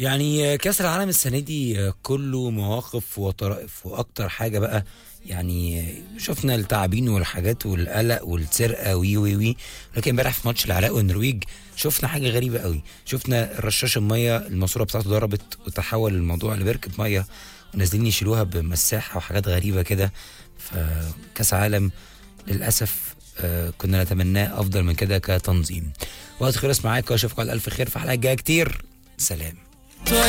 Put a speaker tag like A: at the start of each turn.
A: يعني كاس العالم السنه دي كله مواقف وطرائف واكتر حاجه بقى يعني شفنا التعابين والحاجات والقلق والسرقه وي وي وي لكن امبارح في ماتش العراق والنرويج شفنا حاجه غريبه قوي شفنا رشاش الميه الماسوره بتاعته ضربت وتحول الموضوع لبركه ميه ونازلين يشيلوها بمساحه وحاجات غريبه كده فكاس عالم للاسف آه، كنا نتمناه افضل من كده كتنظيم وقت خلص معاك واشوفكم على الف خير في حلقه جايه كتير سلام